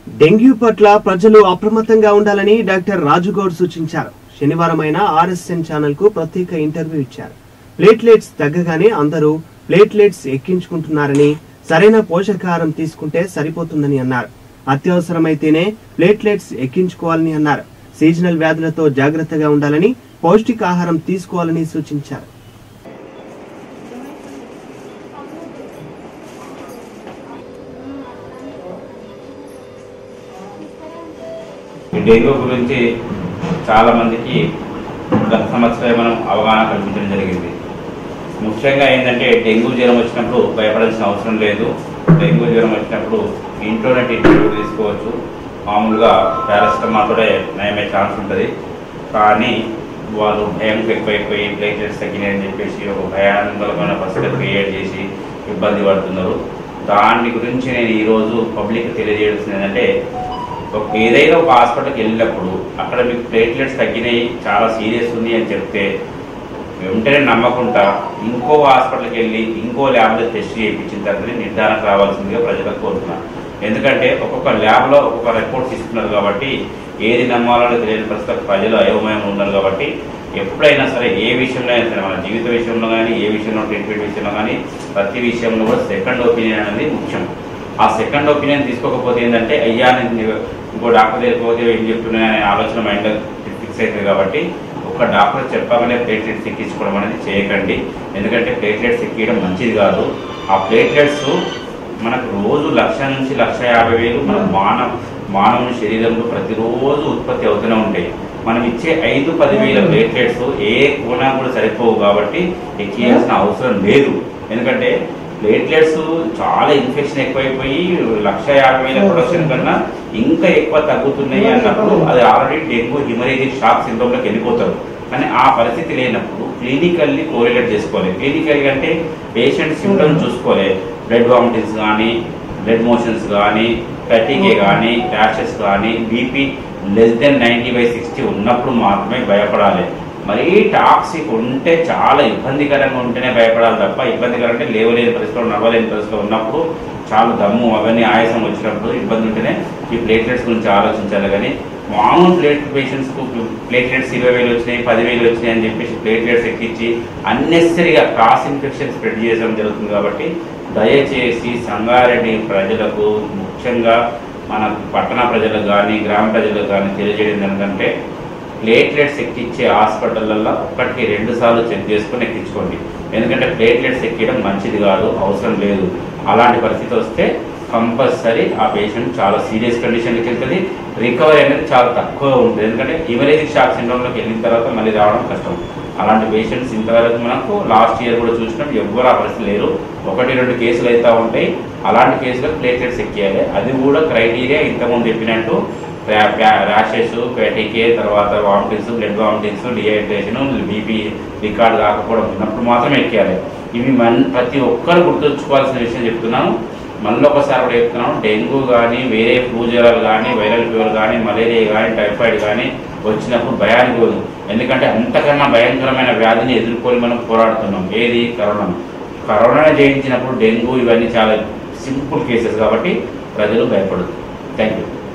dengue పట్ల ప్రజలు అప్రమత్తంగా ఉండాలని డాక్టర్ రాజుగౌడ్ సూచించారు శనివారం ఆయన ఆర్ఎస్ఎన్ ఛానల్ కు ప్రత్యేక ఇంటర్వ్యూ ఇచ్చారు ప్లేట్లెట్స్ తగ్గగానే అందరూ ప్లేట్లెట్స్ ఎక్కించుకుంటున్నారని సరైన పోషకాహారం తీసుకుంటే సరిపోతుందని అన్నారు అత్యవసరమైతేనే ప్లేట్లెట్స్ ఎక్కించుకోవాలని అన్నారు సీజనల్ వ్యాధులతో జాగ్రత్తగా ఉండాలని పౌష్టికాహారం తీసుకోవాలని సూచించారు ఈ డెంగ్యూ గురించి చాలా మందికి గత సంవత్సరం మనం అవగాహన కల్పించడం జరిగింది ముఖ్యంగా ఏంటంటే డెంగ్యూ జ్వరం వచ్చినప్పుడు భయపడాల్సిన అవసరం లేదు డెంగ్యూ జ్వరం వచ్చినప్పుడు ఇంట్లోనే ట్రీట్మెంట్ తీసుకోవచ్చు మామూలుగా పారాసిటమాల్ కూడా నయమే ఛాన్స్ ఉంటుంది కానీ వాళ్ళు భయం ఎక్కువైపోయి ప్లేట్లెట్స్ తగ్గినాయని చెప్పేసి ఒక భయాందోళన పరిస్థితి క్రియేట్ చేసి ఇబ్బంది పడుతున్నారు దాని గురించి నేను ఈరోజు పబ్లిక్ తెలియజేయాల్సింది ఏంటంటే ఒక ఏదైనా ఒక హాస్పిటల్కి వెళ్ళినప్పుడు అక్కడ మీకు ప్లేట్లెట్స్ తగ్గినాయి చాలా సీరియస్ ఉంది అని చెప్తే వెంటనే నమ్మకుండా ఇంకో హాస్పిటల్కి వెళ్ళి ఇంకో ల్యాబ్లో టెస్ట్ చేయించిన తర్వాత నిర్ధారణ రావాల్సిందిగా ప్రజలకు కోరుతున్నాను ఎందుకంటే ఒక్కొక్క ల్యాబ్లో ఒక్కొక్క రిపోర్ట్స్ ఇస్తున్నారు కాబట్టి ఏది నమ్మాలో తెలియని ప్రస్తుతం ప్రజలు అయోమయం ఉన్నారు కాబట్టి ఎప్పుడైనా సరే ఏ విషయంలో అయినా సరే మన జీవిత విషయంలో కానీ ఏ విషయంలో ట్రీట్మెంట్ విషయంలో కానీ ప్రతి విషయంలో కూడా సెకండ్ ఒపీనియన్ అనేది ముఖ్యం ఆ సెకండ్ ఒపీనియన్ తీసుకోకపోతే ఏంటంటే అయ్యా నేను ఇంకో డాక్టర్ దగ్గరికి పోతే ఏం చెప్తున్నాయనే ఆలోచన మైండ్ ఫిక్స్ అవుతుంది కాబట్టి ఒక డాక్టర్ చెప్పగానే ప్లేట్లెట్స్ ఎక్కించుకోవడం అనేది చేయకండి ఎందుకంటే ప్లేట్లెట్స్ ఎక్కియడం మంచిది కాదు ఆ ప్లేట్లెట్స్ మనకు రోజు లక్ష నుంచి లక్ష యాభై వేలు మన మానవ మానవుని శరీరంలో ప్రతిరోజు ఉత్పత్తి అవుతూనే ఉంటాయి మనం ఇచ్చే ఐదు పదివేల ప్లేట్లెట్స్ ఏ కోణా కూడా సరిపోవు కాబట్టి ఎక్కియాల్సిన అవసరం లేదు ఎందుకంటే ప్లేట్లెట్స్ చాలా ఇన్ఫెక్షన్ ఎక్కువైపోయి లక్ష యాభై వేల ప్రొడక్షన్ కన్నా ఇంకా ఎక్కువ తగ్గుతున్నాయి అన్నప్పుడు అది ఆల్రెడీ డెంగ్యూ హిమరేజిక్ షాక్ సిండ్రోమ్లోకి వెళ్ళిపోతారు కానీ ఆ పరిస్థితి లేనప్పుడు క్లినికల్లీ కోరిలేట్ చేసుకోవాలి క్లినికల్ అంటే పేషెంట్ సిమ్టమ్స్ చూసుకోవాలి బ్లడ్ వామిటింగ్స్ కానీ బ్లడ్ మోషన్స్ కానీ కటికే కానీ ర్యాషెస్ కానీ BP less than ninety by sixty ఉన్నప్పుడు మాత్రమే భయపడాలి మరీ టాక్సిక్ ఉంటే చాలా ఇబ్బందికరంగా ఉంటేనే భయపడాలి తప్ప ఇబ్బందికరం అంటే లేవలేని పరిస్థితిలో నడవలేని పరిస్థితిలో ఉన్నప్పుడు చాలా దమ్ము అవన్నీ ఆయాసం వచ్చినప్పుడు ఇబ్బంది ఉంటేనే ఈ ప్లేట్లెట్స్ గురించి ఆలోచించాలి కానీ మామూలు ప్లేట్ పేషెంట్స్కు ప్లేట్లెట్స్ ఇరవై వేలు వచ్చినాయి పదివేలు వచ్చినాయి అని చెప్పేసి ప్లేట్లెట్స్ ఎక్కించి అన్నెసరిగా క్రాస్ ఇన్ఫెక్షన్ స్ప్రెడ్ చేయడం జరుగుతుంది కాబట్టి దయచేసి సంగారెడ్డి ప్రజలకు ముఖ్యంగా మన పట్టణ ప్రజలకు కానీ గ్రామ ప్రజలకు కానీ తెలియజేయడం ఏంటంటే ప్లేట్లెట్స్ ఎక్కించే హాస్పిటల్లో ఒకటికి రెండు సార్లు చెక్ చేసుకొని ఎక్కించుకోండి ఎందుకంటే ప్లేట్లెట్స్ ఎక్కడం మంచిది కాదు అవసరం లేదు అలాంటి పరిస్థితి వస్తే కంపల్సరీ ఆ పేషెంట్ చాలా సీరియస్ కండిషన్కి వెళ్తుంది రికవరీ అనేది చాలా తక్కువ ఉంటుంది ఎందుకంటే ఇమరేజిక్ షాక్ సిండ్రోమ్లోకి వెళ్ళిన తర్వాత మళ్ళీ రావడం కష్టం అలాంటి పేషెంట్స్ ఇంతవరకు మనకు లాస్ట్ ఇయర్ కూడా చూసినాం ఎవ్వరు ఆ పరిస్థితి లేరు ఒకటి రెండు కేసులు అవుతూ ఉంటాయి అలాంటి కేసులకు ప్లేట్లెట్స్ ఎక్కియాలి అది కూడా క్రైటీరియా ఇంతకుముందు చెప్పినట్టు ర్యాషెస్ పేటికే తర్వాత vomitings blood vomitings dehydration BP record కాకపోవడం ఉన్నప్పుడు మాత్రమే ఎక్కాలి ఇవి మన ప్రతి ఒక్కరు గుర్తుంచుకోవాల్సిన విషయం చెప్తున్నాను మళ్ళీ ఒకసారి కూడా చెప్తున్నాను డెంగ్యూ కానీ వేరే ఫ్లూ జ్వరాలు కానీ వైరల్ ఫీవర్ కానీ మలేరియా కానీ టైఫాయిడ్ కానీ వచ్చినప్పుడు భయానికి పోదు ఎందుకంటే అంతకన్నా భయంకరమైన వ్యాధిని ఎదుర్కొని మనం పోరాడుతున్నాం ఏది కరోనా కరోనా జయించినప్పుడు డెంగ్యూ ఇవన్నీ చాలా సింపుల్ కేసెస్ కాబట్టి ప్రజలు భయపడదు థ్యాంక్ యూ